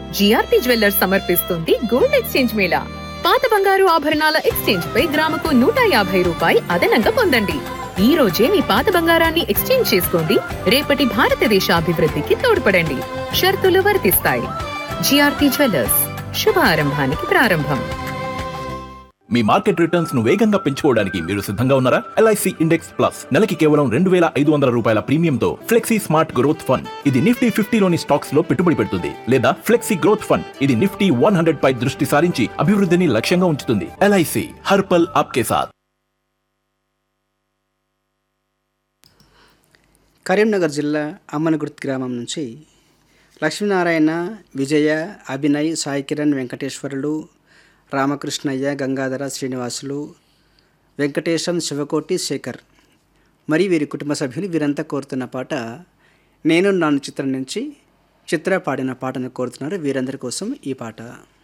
GRP jewellers సమర్పిస్తుంది gold exchange mela పాత బంగారు ఆభరణాల ఎక్స్చేంజ్ పై గ్రాముకు నూట యాభై రూపాయి అదనంగా పొందండి ఈ రోజే మీ పాత బంగారాన్ని ఎక్స్చేంజ్ చేసుకోండి రేపటి భారతదేశ అభివృద్ధికి తోడ్పడండి షరతులు వర్తిస్తాయి జిఆర్పి జ్యువెల్లర్స్ శుభారంభానికి ప్రారంభం మీ మార్కెట్ రిటర్న్స్ ను వేగంగా పెంచుకోవడానికి మీరు సిద్ధంగా ఉన్నారా ఎల్ఐసి ఇండెక్స్ ప్లస్ నెలకి కేవలం రెండు వేల ఐదు వందల రూపాయల ప్రీమియంతో ఫ్లెక్సీ స్మార్ట్ గ్రోత్ ఫండ్ ఇది నిఫ్టీ ఫిఫ్టీలోని స్టాక్స్ లో పెట్టుబడి పెడుతుంది లేదా ఫ్లెక్సీ గ్రోత్ ఫండ్ ఇది నిఫ్టీ వన్ హండ్రెడ్ పై దృష్టి సారించి అభివృద్ధిని లక్ష్యంగా ఉంచుతుంది ఎల్ఐసి హర్పల్ ఆప్కే సాథ్ కరీంనగర్ జిల్లా అమ్మనగుర్తి గ్రామం నుంచి లక్ష్మీనారాయణ విజయ అభినయ్ సాయి కిరణ్ వెంకటేశ్వరులు రామకృష్ణయ్య గంగాధర శ్రీనివాసులు వెంకటేశం శివకోటి శేఖర్ మరి వీరి కుటుంబ సభ్యులు వీరంతా కోరుతున్న పాట నేను నాన్న చిత్రం నుంచి చిత్ర పాడిన పాటను కోరుతున్నారు వీరందరి కోసం ఈ పాట